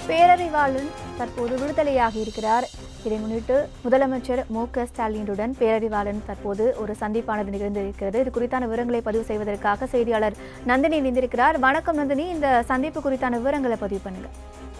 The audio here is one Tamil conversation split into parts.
பேரறிவாளன் தற்போது விடுதலையாகி இருக்கிறார் இதை முன்னிட்டு முதலமைச்சர் மு க ஸ்டாலினுடன் பேரறிவாளன் தற்போது ஒரு சந்திப்பானது நிகழ்ந்திருக்கிறது இது குறித்தான விவரங்களை பதிவு செய்வதற்காக செய்தியாளர் நந்தினி இணைந்திருக்கிறார் வணக்கம் நந்தினி இந்த சந்திப்பு குறித்தான விவரங்களை பதிவு பண்ணுங்க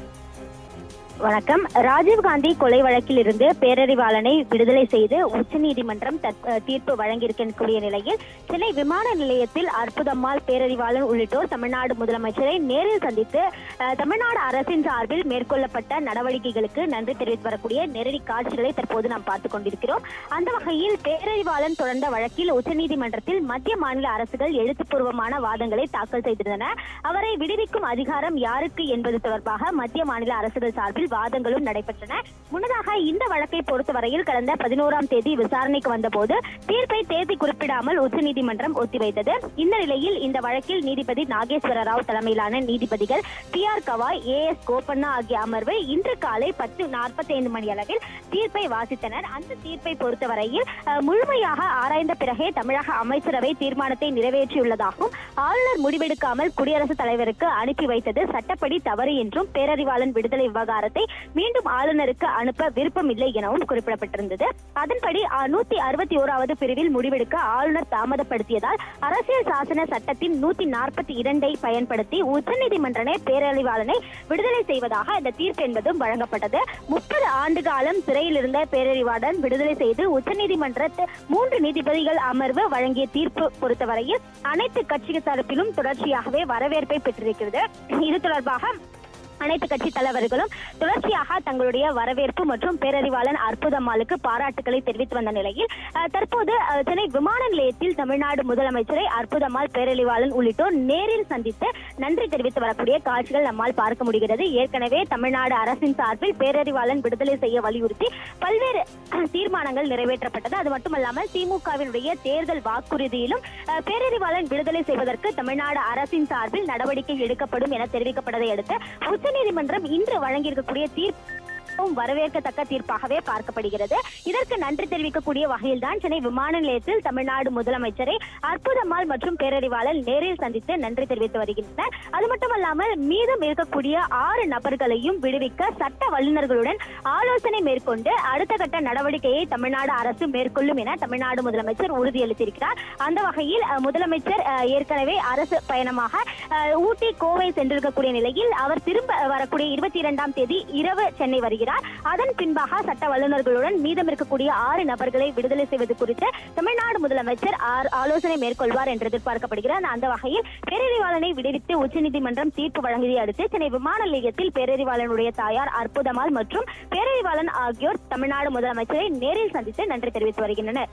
வணக்கம் ராஜீவ்காந்தி கொலை வழக்கில் இருந்து பேரறிவாளனை விடுதலை செய்து உச்சநீதிமன்றம் தற்- அஹ் தீர்ப்பு வழங்கியிருக்கக்கூடிய நிலையில் சென்னை விமான நிலையத்தில் அற்புதம்மாள் பேரறிவாளன் உள்ளிட்டோர் தமிழ்நாடு முதலமைச்சரை நேரில் சந்தித்து அஹ், தமிழ்நாடு அரசின் சார்பில் மேற்கொள்ளப்பட்ட நடவடிக்கைகளுக்கு நன்றி தெரிவித்து வரக்கூடிய நேரடி காட்சிகளை தற்போது நாம் பார்த்துக் கொண்டிருக்கிறோம் அந்த வகையில் பேரறிவாளன் தொடர்ந்த வழக்கில் உச்சநீதிமன்றத்தில் மத்திய மாநில அரசுகள் எழுத்துப்பூர்வமான வாதங்களை தாக்கல் செய்திருந்தன அவரை விடுவிக்கும் அதிகாரம் யாருக்கு என்பது தொடர்பாக மத்திய மாநில அரசுகள் சார்பில் வாதங்களும் நடைபெற்றன முன்னதாக இந்த வழக்கை பொறுத்தவரையில் கடந்த பதினோராம் தேதி விசாரணைக்கு வந்தபோது தீர்ப்பை தேதி குறிப்பிடாமல் உச்சநீதிமன்றம் ஒத்திவைத்தது இந்த நிலையில் இந்த வழக்கில் நீதிபதி நாகேஸ்வர ராவ் தலைமையிலான நீதிபதிகள் B R Gavai A S Bopanna ஆகிய அமர்வு இன்று காலை பத்து நாற்பத்தி ஐந்து மணி அளவில் தீர்ப்பை வாசித்தனர் அந்த தீர்ப்பை பொறுத்தவரையில் அஹ், முழுமையாக ஆராய்ந்த பிறகே தமிழக அமைச்சரவை தீர்மானத்தை நிறைவேற்றியுள்ளதாகவும் ஆளுநர் முடிவெடுக்காமல் குடியரசுத் தலைவருக்கு அனுப்பி வைத்தது சட்டப்படி தவறு என்றும் பேரறிவாளன் விடுதலை விவகாரத்தை மீண்டும் ஆளுநருக்கு அனுப்ப விருப்பமில்லை எனவும் குறிப்பிடப்பட்டிருந்தது அதன்படி நூத்தி அறுபத்தி ஓராவது பிரிவில் முடிவெடுக்க ஆளுநர் தாமதப்படுத்தியதால் அரசியல் சாசன சட்டத்தின் நூத்தி நாற்பத்தி இரண்டை பயன்படுத்தி உச்சநீதிமன்றமே பேரறிவாளனை விடுதலை செய்வதாக இந்த தீர்ப்பு என்பதும் வழங்கப்பட்டது முப்பது ஆண்டு காலம் சிறையில் இருந்த பேரறிவாளன் விடுதலை செய்து உச்சநீதிமன்றத்து மூன்று நீதிபதிகள் அமர்வு வழங்கிய தீர்ப்பு பொறுத்தவரையில் அனைத்து கட்சி தரப்பிலும் தொடர்ச்சியாகவே வரவேற்பை பெற்றிருக்கிறது இது தொடர்பாக அனைத்து கட்சி தலைவர்களும் தொடர்ச்சியாக தங்களுடைய வரவேற்பு மற்றும் பேரறிவாளன் அற்புதம்மாளுக்கு பாராட்டுகளை தெரிவித்து வந்த நிலையில் அஹ், தற்போது அஹ், சென்னை விமான நிலையத்தில் தமிழ்நாடு முதலமைச்சரை அற்புதம்மாள் பேரறிவாளன் உள்ளிட்டோர் நேரில் சந்தித்து நன்றி தெரிவித்து வரக்கூடிய காட்சிகள் நம்மால் பார்க்க முடிகிறது ஏற்கனவே தமிழ்நாடு அரசின் சார்பில் பேரறிவாளன் விடுதலை செய்ய வலியுறுத்தி பல்வேறு அஹ், தீர்மானங்கள் நிறைவேற்றப்பட்டது அது மட்டுமல்லாமல் திமுகவினுடைய தேர்தல் வாக்குறுதியிலும் அஹ், பேரறிவாளன் விடுதலை செய்வதற்கு தமிழ்நாடு அரசின் சார்பில் நடவடிக்கை எடுக்கப்படும் என தெரிவிக்கப்பட்டதை அடுத்து உச்சநீதிமன்றம் இன்று வழங்கியிருக்கக்கூடிய தீர்ப்பு வரவேற்கத்தக்க தீர்ப்பாகவே பார்க்கப்படுகிறது இதற்கு நன்றி தெரிவிக்கக்கூடிய வகையில் தான் சென்னை விமான நிலையத்தில் தமிழ்நாடு முதலமைச்சரை அற்புதம்மாள் மற்றும் பேரறிவாளன் நேரில் சந்தித்து நன்றி தெரிவித்து வருகின்றனர் அது மட்டுமல்லாமல் மீதம் இருக்கக்கூடிய ஆறு நபர்களையும் விடுவிக்க சட்ட வல்லுநர்களுடன் ஆலோசனை மேற்கொண்டு அடுத்த கட்ட நடவடிக்கையை தமிழ்நாடு அரசு மேற்கொள்ளும் என தமிழ்நாடு முதலமைச்சர் உறுதியளித்திருக்கிறார் அந்த வகையில் அஹ், முதலமைச்சர் அஹ், ஏற்கனவே அரசு பயணமாக அஹ், ஊட்டி கோவை சென்றிருக்கக்கூடிய நிலையில் அவர் திரும்ப வரக்கூடிய இருபத்தி இரண்டாம் தேதி இரவு சென்னை வருகிறார் அதன் பின்பாக சட்ட வல்லுநர்களுடன் மீதம் இருக்கக்கூடிய ஆறு நபர்களை விடுதலை செய்வது குறித்து தமிழ்நாடு முதலமைச்சர் ஆர்- ஆலோசனை மேற்கொள்வார் என்று எதிர்பார்க்கப்படுகிறது அந்த வகையில் பேரறிவாளனை விடுவித்து உச்சநீதிமன்றம் தீர்ப்பு வழங்கியதை அடுத்து சென்னை விமான நிலையத்தில் பேரறிவாளனுடைய தாயார் அற்புதமால் மற்றும் பேரறிவாளன் ஆகியோர் தமிழ்நாடு முதலமைச்சரை நேரில் சந்தித்து நன்றி தெரிவித்து வருகின்றனர்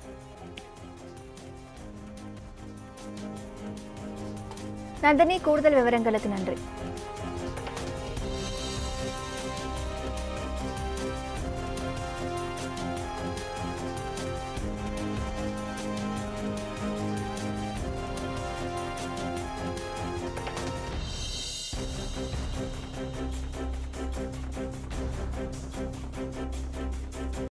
நந்தினி கூடுதல் விவரங்களுக்கு நன்றி